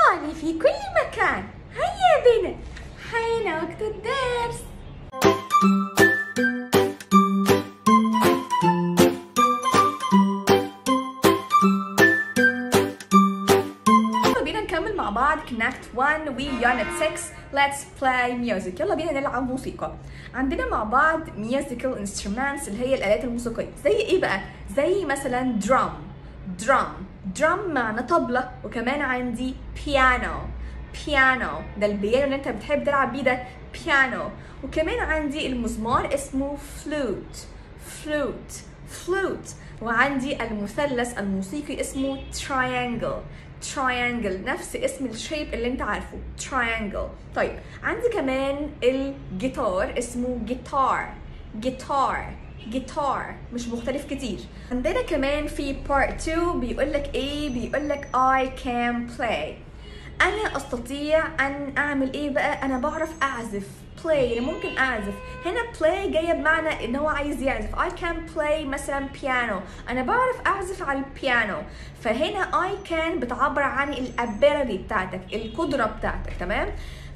أغاني في كل مكان هيا بنا حين وقت الدرس يلا بينا نكمل مع بعض Connect 1 و Unit 6 Let's play music يلا بينا نلعب موسيقى عندنا مع بعض musical instruments اللي هي الآلات الموسيقية زي ايه بقى؟ زي مثلا drum drum drum معنى طبلة وكمان عندي piano piano ده البيانو اللي انت بتحب تلعب بيه ده piano وكمان عندي المزمار اسمه flute flute flute وعندي المثلث الموسيقي اسمه triangle triangle نفس اسم الشيب اللي انت عارفه triangle طيب عندي كمان الجيتار اسمه جيتار جيتار جيتار مش مختلف كتير عندنا كمان في part 2 بيقول لك ايه بيقول لك I can play انا استطيع ان اعمل ايه بقى انا بعرف اعزف play يعني ممكن اعزف هنا play جايه بمعنى ان هو عايز يعزف I can play مثلا piano انا بعرف اعزف على البيانو فهنا I can بتعبر عن الابيلتي بتاعتك القدره بتاعتك تمام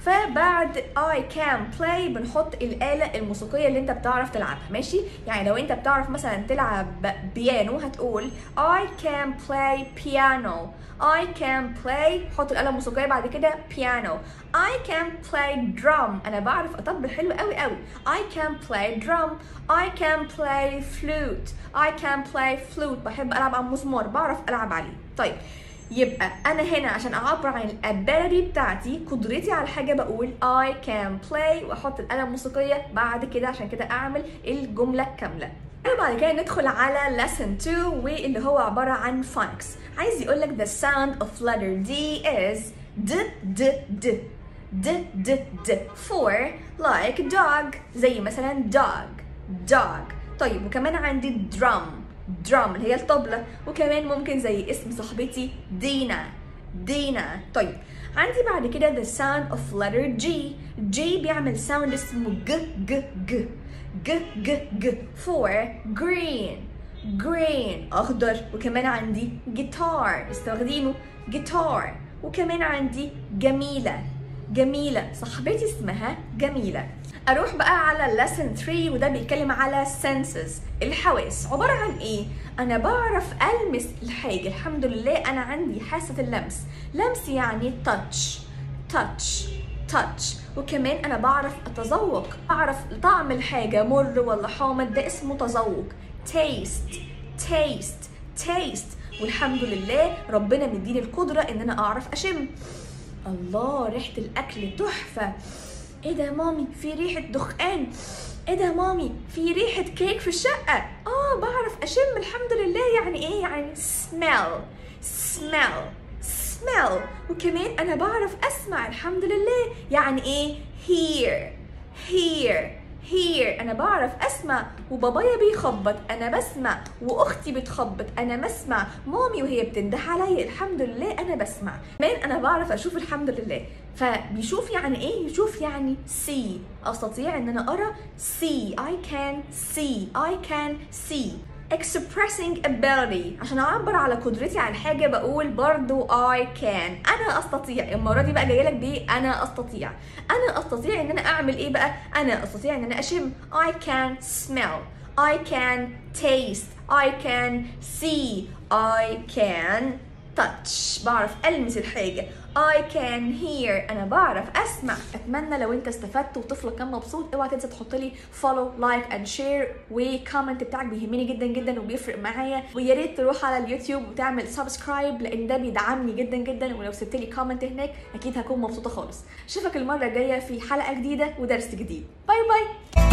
فبعد I can play بنحط الآلة الموسيقية اللي انت بتعرف تلعبها ماشي يعني لو انت بتعرف مثلا تلعب بيانو هتقول I can play piano I can play حط الآلة الموسيقية بعد كده piano I can play drum أنا بعرف أطبل حلو قوي قوي I can play drum I can play flute I can play flute بحب ألعب على المزمار بعرف ألعب عليه طيب يبقى انا هنا عشان اعبر عن الابيلتي بتاعتي قدرتي على الحاجه بقول I can play واحط الاله الموسيقيه بعد كده عشان كده اعمل الجمله كامله وبعد كده ندخل على lesson 2 واللي هو عباره عن phonics عايز يقول لك the sound of letter D is d d d d d d for like dog زي مثلا dog dog طيب وكمان عندي drum drum اللي هي الطبلة وكمان ممكن زي اسم صاحبتي دينا دينا طيب عندي بعد كده the sound of letter G G بيعمل sound اسمه ج ج ج ج ج ج for green green أخضر وكمان عندي guitar استخدمه guitar وكمان عندي جميلة جميلة صاحبتي اسمها جميلة اروح بقى على lesson 3 وده بيتكلم على senses الحواس عبارة عن ايه انا بعرف المس الحاجة الحمد لله انا عندي حاسة اللمس لمس يعني touch touch touch وكمان انا بعرف اتذوق اعرف طعم الحاجة مر ولا حامض ده اسمه تذوق taste taste taste والحمد لله ربنا مديني القدرة ان انا اعرف اشم الله ريحة الاكل تحفة ايه ده يا مامي في ريحة دخان ايه ده يا مامي في ريحة كيك في الشقة اه بعرف اشم الحمد لله يعني ايه يعني smell smell smell وكمان انا بعرف اسمع الحمد لله يعني ايه hear hear hear انا بعرف اسمع وبابايا بيخبط انا بسمع واختي بتخبط انا بسمع مامي وهي بتنده عليا الحمد لله انا بسمع كمان انا بعرف اشوف الحمد لله فبيشوف يعني ايه يشوف يعني see استطيع ان انا ارى see I can see I can see expressing ability عشان اعبر على قدرتي على الحاجه بقول برضو I can انا استطيع المره دي بقى جايه لك بايه انا استطيع انا استطيع ان انا اعمل ايه بقى انا استطيع ان انا اشم I can smell I can taste I can see I can touch بعرف المس الحاجه I can hear انا بعرف اسمع اتمنى لو انت استفدت وطفلك كان مبسوط اوعى تنسى تحط لي follow like and share وكومنت بتاعك بيهمني جدا جدا وبيفرق معايا ويا ريت تروح على اليوتيوب وتعمل سبسكرايب لان ده بيدعمني جدا جدا ولو سبت لي كومنت هناك اكيد هكون مبسوطه خالص اشوفك المره الجايه في حلقه جديده ودرس جديد باي باي